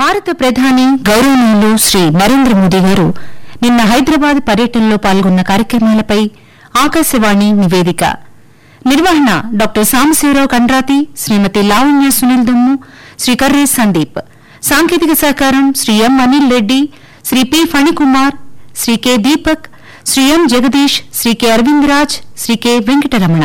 భారత ప్రధాని గౌరవనీయులు శ్రీ నరేంద్ర మోదీ గారు నిన్న హైదరాబాద్ పర్యటనలో పాల్గొన్న కార్యక్రమాలపై ఆకాశవాణి నివేదిక నిర్వహణ డాక్టర్ సాంబశివరావు కండ్రాతి శ్రీమతి లావణ్య సునీల్ దుమ్ము శ్రీ కర్రే సందీప్ సాంకేతిక సహకారం Shri M Anil Reddy Shri P Phanikumar Shri K Deepak Shri M Jagadeesh Shri K Aravind Raj Shri K Venkataramana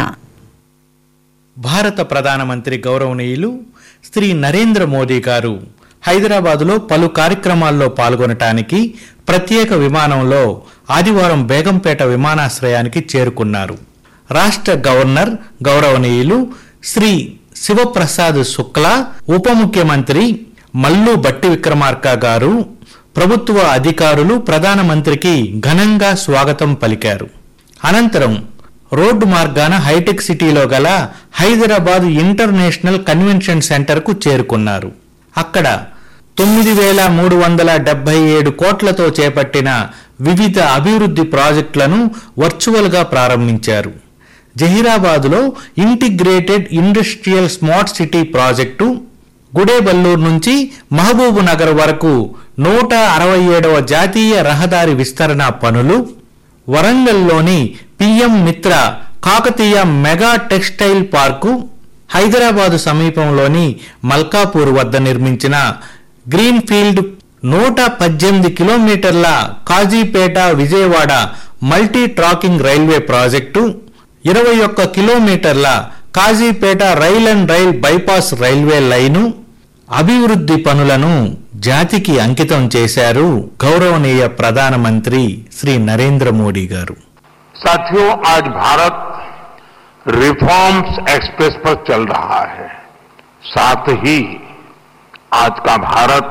భారత ప్రధానమంత్రి గౌరవనీయులు శ్రీ నరేంద్ర మోదీ గారు హైదరాబాదులో పలు కార్యక్రమాల్లో పాల్గొనటానికి ప్రత్యేక విమానంలో ఆదివారం బేగంపేట విమానాశ్రయానికి చేరుకున్నారు రాష్ట్ర గవర్నర్ గౌరవనీయులు శ్రీ శివప్రసాద్ శుక్లా ఉప ముఖ్యమంత్రి మల్లు బట్టి విక్రమార్క గారు ప్రభుత్వ అధికారులు ప్రధానమంత్రికి ఘనంగా స్వాగతం పలికారు అనంతరం రోడ్డు మార్గాన హైటెక్ సిటీలో గల హైదరాబాద్ ఇంటర్నేషనల్ కన్వెన్షన్ సెంటర్కు చేరుకున్నారు అక్కడ తొమ్మిది వేల మూడు వందల డెబ్బై ఏడు కోట్లతో చేపట్టిన వివిధ అభివృద్ధి ప్రాజెక్టులను వర్చువల్గా ప్రారంభించారు జహీరాబాద్లో integrated industrial smart city project Gudeballur నుంచి మహబూబ్ నగర్ వరకు నూట అరవై ఏడవ జాతీయ రహదారి విస్తరణ పనులు వరంగల్లోని PM Mitra Kakatiya mega textile park Hyderabad సమీపంలోని మల్కాపూర్ వద్ద నిర్మించిన గ్రీన్ ఫీల్డ్ నూట పద్దెనిమిది కిలోమీటర్ల Kazipet Vijayawada multi tracking railway project ఇరవై ఒక్క కిలోమీటర్ల Kazipet rail and rail bypass railway line అభివృద్ధి పనులను జాతికి అంకితం చేశారు గౌరవనీయ ప్రధానమంత్రి శ్రీ నరేంద్ర మోడీ గారు साथियों आज भारत रिफॉर्म्स एक्सप्रेस पर चल रहा है साथ ही आज का भारत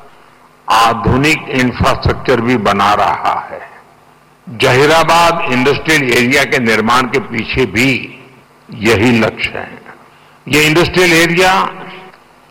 आधुनिक इंफ्रास्ट्रक्चर भी बना रहा है जहीराबाद इंडस्ट्रियल एरिया के निर्माण के पीछे भी यही लक्ष्य है ये इंडस्ट्रियल एरिया